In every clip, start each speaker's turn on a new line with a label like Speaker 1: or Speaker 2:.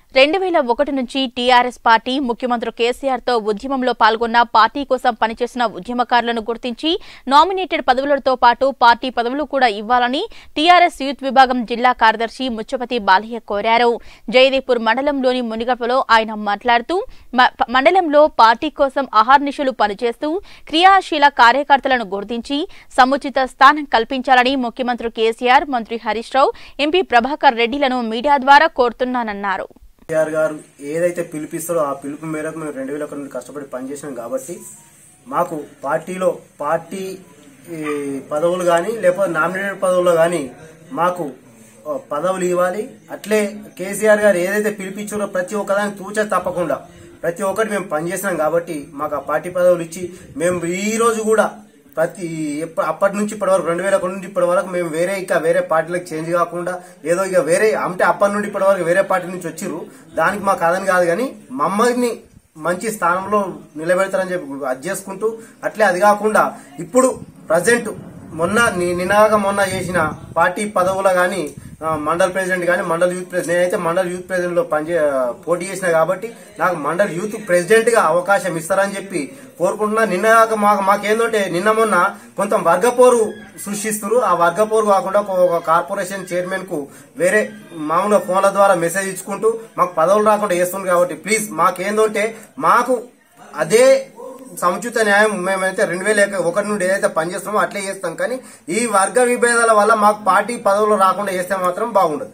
Speaker 1: రెండు వేల ఒకటి నుంచి టీఆర్ఎస్ పార్టీ ముఖ్యమంత్రి కేసీఆర్ తో ఉద్యమంలో పాల్గొన్న పార్టీ కోసం పనిచేసిన ఉద్యమకారులను గుర్తించి నామినేటెడ్ పదవులతో పాటు పార్టీ పదవులు కూడా ఇవ్వాలని టీఆర్ఎస్ యూత్ విభాగం జిల్లా కార్యదర్శి ముచ్చపతి బాలయ్య కోరారు జయదేపూర్ మండలంలోని మునిగపలో ఆయన మాట్లాడుతూ మ- మండలంలో పార్టీ కోసం అహర్నిశలు పనిచేస్తూ క్రియాశీల కార్యకర్తలను గుర్తించి సముచిత స్థానం కల్పించాలని ముఖ్యమంత్రి కేసీఆర్ మంత్రి హరీష్ రావు ఎంపీ ప్రభాకర్ రెడ్డిలను మీడియా ద్వారా కోరుతున్నానన్నారు
Speaker 2: కేఆర్ గారు ఏదైతే పిలిపిస్తారో ఆ పిలుపు మేరకు మేము రెండు వేల ఒకటి నుండి కష్టపడి పనిచేసినాం కాబట్టి మాకు పార్టీలో పార్టీ ఈ, పదవులు కానీ లేకపోతే నామినేటెడ్ పదవుల్లో కానీ మాకు ఆ, పదవులు ఇవ్వాలి అట్లే కేసీఆర్ గారు ఏదైతే పిలిపించారో ప్రతి ఒక్కదానికి తూచ తప్పకుండా ప్రతి ఒక్కటి మేము పనిచేసినాం కాబట్టి మాకు ఆ పార్టీ పదవులు ఇచ్చి మేము ఈ రోజు కూడా ప్రతి ఎప్ప- అప్పటి నుంచి ఇప్పటి వరకు రెండు వేల ఒకటి నుండి ఇప్పటి వరకు మేము వేరే ఇక వేరే పార్టీలకు చేంజ్ కాకుండా ఏదో ఇక వేరే అంటే అప్పటి నుండి ఇప్పటి వరకు వేరే పార్టీ నుంచి వచ్చిర్రు దానికి మాకు అదని కాదు కానీ మమ్మల్ని మంచి స్థానంలో నిలబెడతారని చెప్పి అది చేసుకుంటూ అట్లే అది కాకుండా ఇప్పుడు ప్రజెంట్ మొన్న ని- నిన్నగా మొన్న చేసిన పార్టీ పదవులు కానీ మండల్ ప్రెసిడెంట్ కానీ మండల్ యూత్ ప్రెసిడెంట్ నేనైతే మండల్ యూత్ ప్రెసిడెంట్ లో పనిచే పోటీ చేసిన కాబట్టి నాకు మండల్ యూత్ ప్రెసిడెంట్ గా అవకాశం ఇస్తారని చెప్పి కోరుకుంటున్నా నిన్న మాకు మాకేందంటే నిన్న మొన్న కొంత వర్గపోరు సృష్టిస్తారు ఆ వర్గపోరు కాకుండా ఒక- ఒక కార్పొరేషన్ చైర్మన్ కు వేరే మామూలుగా ఫోన్ల ద్వారా మెసేజ్ ఇచ్చుకుంటూ మాకు పదవులు రాకుండా చేస్తుంది కాబట్టి ప్లీజ్ మాకేందంటే మాకు అదే సముచిత న్యాయం మేమైతే రెండు వేల ఒకటి నుండి ఏదైతే పనిచేస్తామో అట్లే చేస్తాం కానీ ఈ వర్గ విభేదాల వల్ల మాకు పార్టీ పదవులు రాకుండా చేస్తే మాత్రం బాగుండదు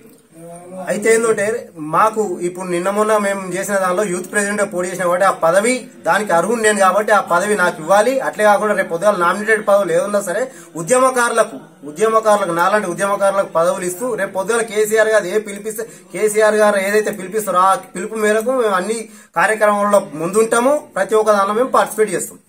Speaker 2: అయితే ఏంటంటే మాకు ఇప్పుడు నిన్న మొన్న మేము చేసిన దానిలో యూత్ ప్రెసిడెంట్ పోటీ చేసిన కాబట్టి ఆ పదవి దానికి అర్హుడు నేను కాబట్టి ఆ పదవి నాకు ఇవ్వాలి అట్లే కాకుండా రేపు పొద్దుగా నామినేటెడ్ పదవులు ఏదన్నా సరే ఉద్యమకారులకు ఉద్యమకారులకు నాలాంటి ఉద్యమకారులకు పదవులు ఇస్తూ రేపు పొద్దుగా కేసీఆర్ గారు ఏ పిలిపిస్తే కేసీఆర్ గారు ఏదైతే పిలిపిస్తారో ఆ పిలుపు మేరకు మేము అన్ని కార్యక్రమాల్లో ముందుంటాము ప్రతి ఒక్క దానిలో మేము పార్టిసిపేట్ చేస్తాం